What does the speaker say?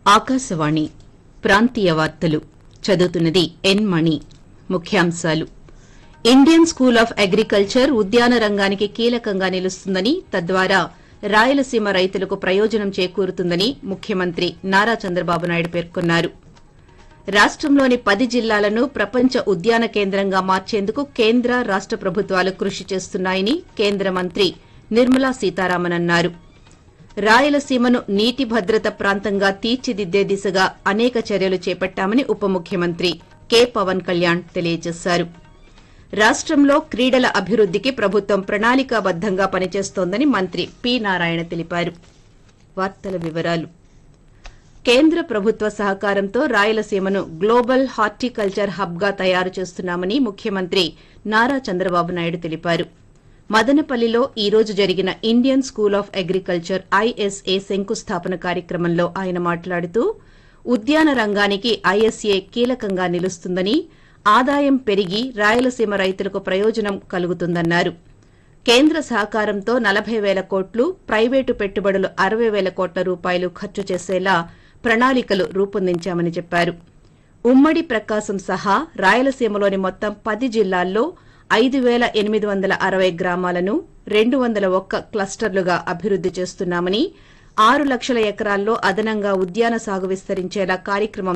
ఆకాశవాణి ప్రాంతీయ వార్తలు చదువుతున్నది ఎన్ మణి ముఖ్యాంశాలు ఇండియన్ స్కూల్ ఆఫ్ అగ్రికల్చర్ ఉద్యాన రంగానికి కీలకంగా నిలుస్తుందని తద్వారా రాయలసీమ రైతులకు ప్రయోజనం చేకూరుతుందని ముఖ్యమంత్రి నారా చంద్రబాబు నాయుడు పేర్కొన్నారు రాష్టంలోని పది జిల్లాలను ప్రపంచ ఉద్యాన కేంద్రంగా మార్చేందుకు కేంద్ర రాష్ట ప్రభుత్వాలు కృషి చేస్తున్నాయని కేంద్ర మంత్రి నిర్మలా సీతారామన్ అన్నారు రాయలసీమను నీటి భద్రత ప్రాంతంగా తీర్చిదిద్దే దిశగా అనేక చర్యలు చేపట్టామని ఉప ముఖ్యమంత్రి కె పవన్ కళ్యాణ్ తెలియజేశారు రాష్టంలో క్రీడల అభివృద్దికి ప్రభుత్వం ప్రణాళికాబద్దంగా పనిచేస్తోందని మంత్రి పి నారాయణ తెలిపారు వార్తల వివరాలు కేంద్ర ప్రభుత్వ సహకారంతో రాయలసీమను గ్లోబల్ హార్టికల్చర్ హబ్ గా తయారు చేస్తున్నామని ముఖ్యమంత్రి నారా చంద్రబాబు నాయుడు తెలిపారు మదనపల్లిలో ఈ రోజు జరిగిన Indian school of agriculture ISA శంకుస్థాపన కార్యక్రమంలో ఆయన మాట్లాడుతూ ఉద్యాన రంగానికి ఐఎస్ఏ కీలకంగా నిలుస్తుందని ఆదాయం పెరిగి రాయలసీమ రైతులకు ప్రయోజనం కలుగుతుందన్నారు కేంద్ర సహకారంతో నలభై పేల కోట్లు ప్రైవేటు పెట్టుబడులు అరవై పేల కోట్ల రూపాయలు ఖర్చు చేసేలా ప్రణాళికలు రూపొందించామని చెప్పారు ఉమ్మడి ప్రకాశం సహా రాయలసీమలోని మొత్తం పది జిల్లాల్లో ఐదు పేల ఎనిమిది వందల అరవై గ్రామాలను రెండు వందల ఒక్క క్లస్టర్లుగా అభివృద్ది చేస్తున్నామని ఆరు లక్షల ఎకరాల్లో అదనంగా ఉద్యాన సాగు విస్తరించేలా కార్యక్రమం